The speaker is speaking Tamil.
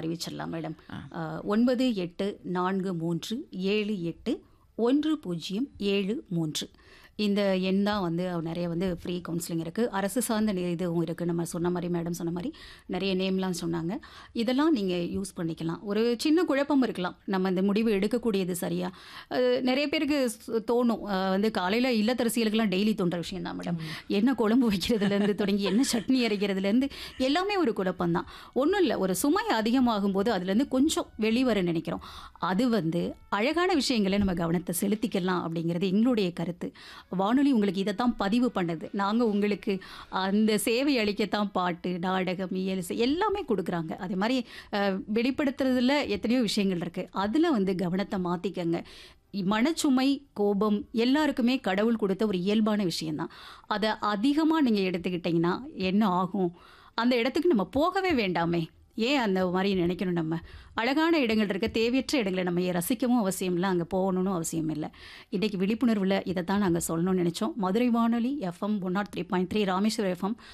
அறிவிச்சிடலாம் மேடம் ஒன்பது எட்டு நான்கு மூன்று ஏழு எட்டு ஒன்று பூஜ்ஜியம் ஏழு மூன்று இந்த எண் தான் வந்து நிறைய வந்து ஃப்ரீ கவுன்சிலிங் இருக்குது அரசு சார்ந்த நி- இதுவும் இருக்குது நம்ம சொன்ன மாதிரி மேடம் சொன்ன மாதிரி நிறைய நேம்லாம் சொன்னாங்க இதெல்லாம் நீங்கள் யூஸ் பண்ணிக்கலாம் ஒரு சின்ன குழப்பம் இருக்கலாம் நம்ம இந்த முடிவு எடுக்கக்கூடியது சரியா அது நிறைய பேருக்கு ஸ்- தோணும் அஹ் வந்து காலையில் இல்லத்தரசியலுக்கெல்லாம் டெய்லி தோன்ற விஷயம் தான் மேடம் என்ன குழம்பு வைக்கிறதுலேருந்து தொடங்கி என்ன சட்னி அரைக்கிறதுலேருந்து எல்லாமே ஒரு குழப்பம் தான் ஒன்றும் இல்லை ஒரு சுமை அதிகமாகும் போது அதுலேருந்து கொஞ்சம் வெளிவர நினைக்கிறோம் அது வந்து அழகான விஷயங்களை நம்ம கவனத்தை செலுத்திக்கலாம் அப்படிங்கிறது எங்களுடைய கருத்து வானொலி உங்களுக்கு இதைத்தான் பதிவு பண்ணுது நாங்கள் உங்களுக்கு அந்த சேவை அளிக்கத்தான் பாட்டு நாடகம் இயலிசை எல்லாமே கொடுக்குறாங்க அதே மாதிரி அஹ், வெளிப்படுத்துறதுல எத்தனையோ விஷயங்கள் இருக்குது அதில் வந்து கவனத்தை மாற்றிக்கங்க மனச்சுமை கோபம் எல்லாருக்குமே கடவுள் கொடுத்த ஒரு இயல்பான விஷயம்தான் அதை அதிகமாக நீங்கள் எடுத்துக்கிட்டிங்கன்னா என்ன ஆகும் அந்த இடத்துக்கு நம்ம போகவே வேண்டாமே ஏன் அந்த மாதிரி நினைக்கணும் நம்ம அழகான இடங்கள் இருக்க தேவையற்ற இடங்களை நம்ம ரசிக்கவும் அவசியம் இல்லை அங்கே போகணும்னு அவசியம் இல்லை இன்றைக்கி விழிப்புணர்வில் இதை தான் நாங்கள் சொல்லணும்னு நினச்சோம் மதுரை வானொலி FM one nought three point three Rameswaram FM